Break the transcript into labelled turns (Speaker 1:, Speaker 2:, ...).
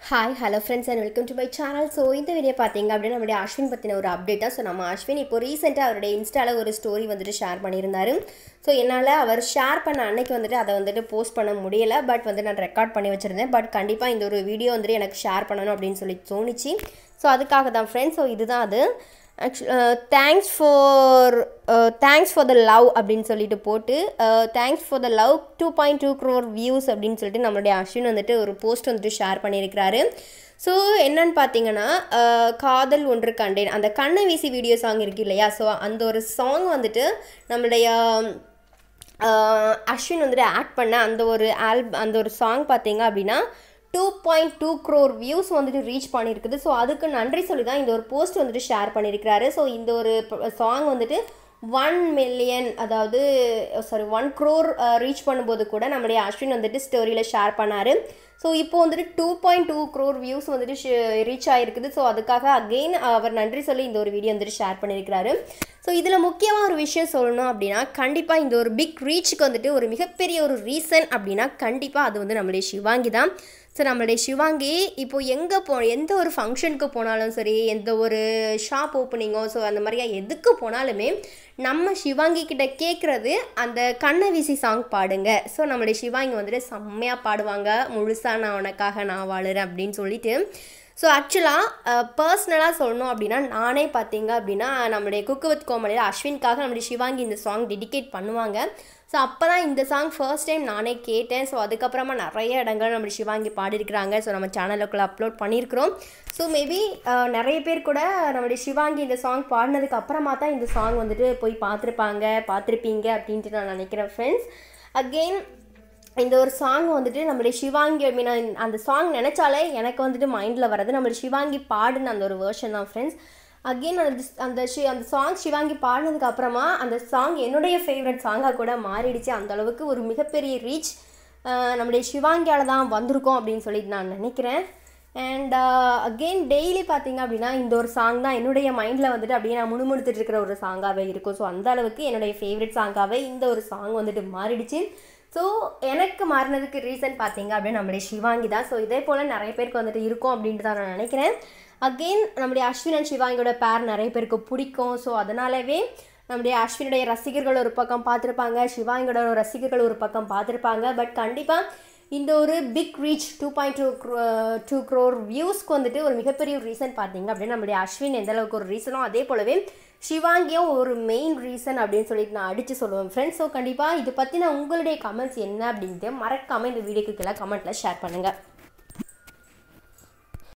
Speaker 1: hi hello friends and welcome to my channel so இந்த video பார்த்தீங்க அப்படின்னா நம்மளுடைய அஸ்வின் பற்றின ஒரு அப்டேட்டாக ஸோ நம்ம அஸ்வின் இப்போ ரீசெண்டாக அவருடைய இன்ஸ்டாவில் ஒரு ஸ்டோரி வந்துட்டு ஷேர் பண்ணியிருந்தாரு ஸோ என்னால் அவர் ஷேர் பண்ண அன்னைக்கு வந்துட்டு அதை வந்துட்டு போஸ்ட் பண்ண முடியலை பட் வந்து நான் ரெக்கார்ட் பண்ணி வச்சுருந்தேன் பட் கண்டிப்பாக இந்த ஒரு வீடியோ வந்துட்டு எனக்கு ஷேர் பண்ணணும் அப்படின்னு சொல்லி தோணுச்சு ஸோ அதுக்காக தான் ஃப்ரெண்ட்ஸ் ஸோ இதுதான் அது thanks for thanks for the love அப்படின்னு சொல்லிட்டு போட்டு thanks for the love two point two crore views அப்படின்னு சொல்லிட்டு நம்மளுடைய அஸ்வின் வந்துட்டு ஒரு போஸ்ட் வந்துட்டு ஷேர் பண்ணியிருக்கிறாரு ஸோ என்னன்னு பார்த்தீங்கன்னா அஹ், காதல் ஒன்று கண்டேன் அந்த கண்ணை வீசி வீடியோ சாங் இருக்கு இல்லையா ஸோ அந்த ஒரு சாங் வந்துட்டு நம்மளுடைய ஆஹ் அஸ்வின் வந்துட்டு ஆக்ட் பண்ண அந்த ஒரு ஆல்ப் அந்த ஒரு சாங் பார்த்தீங்க அப்படின்னா two point two crore views வந்துட்டு ரீச் பண்ணியிருக்குது ஸோ அதுக்கு நன்றி சொல்லி தான் இந்த ஒரு போஸ்ட் வந்துட்டு ஷேர் பண்ணியிருக்கிறாரு ஸோ இந்த ஒரு சாங் வந்துட்டு ஒன் மில்லியன் அதாவது சாரி ஒன் க்ரோர் ரீச் பண்ணும்போது கூட நம்மளுடைய அஸ்வின் வந்துட்டு ஸ்டோரியில் ஷேர் பண்ணார் ஸோ இப்போ வந்துட்டு two point two crore views வந்துட்டு ரீச் ஆகிருக்குது ஸோ அதுக்காக அகெயின் அவர் நன்றி சொல்லி இந்த ஒரு வீடியோ வந்துட்டு ஷேர் பண்ணியிருக்கிறாரு ஸோ இதில் முக்கியமாக ஒரு விஷயம் சொல்லணும் அப்படின்னா கண்டிப்பாக இந்த ஒரு பிக் ரீச்சுக்கு வந்துட்டு ஒரு மிகப்பெரிய ஒரு ரீசன் அப்படின்னா கண்டிப்பாக அது வந்து நம்மளுடைய சிவாங்கி தான் ஸோ நம்மளுடைய சிவாங்கி இப்போ எங்கே போ எந்த ஒரு ஃபங்க்ஷனுக்கு போனாலும் சரி எந்த ஒரு ஷாப் ஓப்பனிங்கோ ஸோ அந்த மாதிரியா எதுக்கு போனாலுமே நம்ம சிவாங்கி கிட்ட கேட்குறது அந்த கண்ணை வீசி சாங் பாடுங்க ஸோ நம்மளுடைய சிவாங்கி வந்துட்டு செம்மையாக பாடுவாங்க முழுசாக நான் உனக்காக நான் வாழுறேன் அப்படின்னு சொல்லிட்டு ஸோ ஆக்சுவலாக பர்சனலாக சொல்லணும் அப்படின்னா நானே பார்த்தீங்க அப்படின்னா நம்மளுடைய குக்கு வித் கோமலியில் அஸ்வின்காக நம்மளுடைய சிவாங்கி இந்த சாங் டெடிகேட் பண்ணுவாங்க ஸோ அப்போ தான் இந்த சாங் ஃபர்ஸ்ட் டைம் நானே கேட்டேன் ஸோ அதுக்கப்புறமா நிறைய இடங்கள் நம்ம சிவாங்கி பாடியிருக்கிறாங்க ஸோ நம்ம சேனலுக்குள்ளே அப்லோட் பண்ணியிருக்கிறோம் ஸோ மேபி நிறைய பேர் கூட நம்மளுடைய சிவாங்கி இந்த சாங் பாடினதுக்கு அப்புறமா தான் இந்த சாங் வந்துட்டு போய் பார்த்துருப்பாங்க பார்த்துருப்பீங்க அப்படின்ட்டு நான் நினைக்கிறேன் ஃப்ரெண்ட்ஸ் அகெயின் இந்த ஒரு சாங் வந்துட்டு நம்மளுடைய சிவாங்கி ஐ மீன் அந்த சாங் நினச்சாலே எனக்கு வந்துட்டு மைண்டில் வர்றது நம்மளுடைய சிவாங்கி பாடின அந்த ஒரு வேர்ஷன் தான் ஃப்ரெண்ட்ஸ் அகெயின் அந்த அந்த ஷி அந்த சாங் சிவாங்கி பாடினதுக்கு அப்புறமா அந்த சாங் என்னுடைய ஃபேவரட் சாங்காக கூட மாறிடுச்சு அந்த அளவுக்கு ஒரு மிகப்பெரிய ரீச் நம்மளுடைய சிவாங்கியால் தான் வந்திருக்கோம் அப்படின்னு சொல்லிட்டு நான் நினைக்கிறேன் அண்ட் அகெயின் டெய்லி பார்த்தீங்க அப்படின்னா இந்த ஒரு சாங் தான் என்னுடைய மைண்டில் வந்துட்டு அப்படியே நான் முணுமுணுத்துட்டு இருக்கிற ஒரு சாங்காகவே இருக்கும் ஸோ அந்த அளவுக்கு என்னுடைய ஃபேவரட் சாங்காகவே இந்த ஒரு சாங் வந்துட்டு மாறிடுச்சு ஸோ எனக்கு மாறினதுக்கு ரீசன் பார்த்தீங்க அப்படின்னா நம்மளுடைய சிவாங்கி தான் ஸோ இதே போல் நிறைய பேருக்கு வந்துட்டு இருக்கும் அப்படின்ட்டு தான் நான் நினைக்கிறேன் அகெயின் நம்முடைய அஸ்வின் அண்ட் சிவாங்கியோட பேர் நிறைய பேருக்கு பிடிக்கும் ஸோ அதனாலவே நம்முடைய அஸ்வினுடைய ரசிகர்கள் ஒரு பக்கம் பார்த்துருப்பாங்க சிவாங்கியோட ரசிகர்கள் ஒரு பக்கம் பார்த்துருப்பாங்க பட் கண்டிப்பாக இந்த ஒரு big reach two point two two crore வியூஸ்க்கு வந்துட்டு ஒரு மிகப்பெரிய ஒரு ரீசன் பார்த்தீங்க அப்படின்னா நம்முடைய அஸ்வின் எந்த அளவுக்கு ஒரு ரீசனோ அதே போலவே சிவாங்கியும் ஒரு மெயின் ரீசன் அப்படின்னு சொல்லிட்டு நான் அடித்து சொல்லுவேன் ஃப்ரெண்ட்ஸ் ஸோ கண்டிப்பாக இது பற்றி நான் உங்களுடைய கமெண்ட்ஸ் என்ன அப்படின்ட்டு மறக்காமல் இந்த வீடியோக்கு கீழே கமெண்ட்டில் ஷேர் பண்ணுங்கள்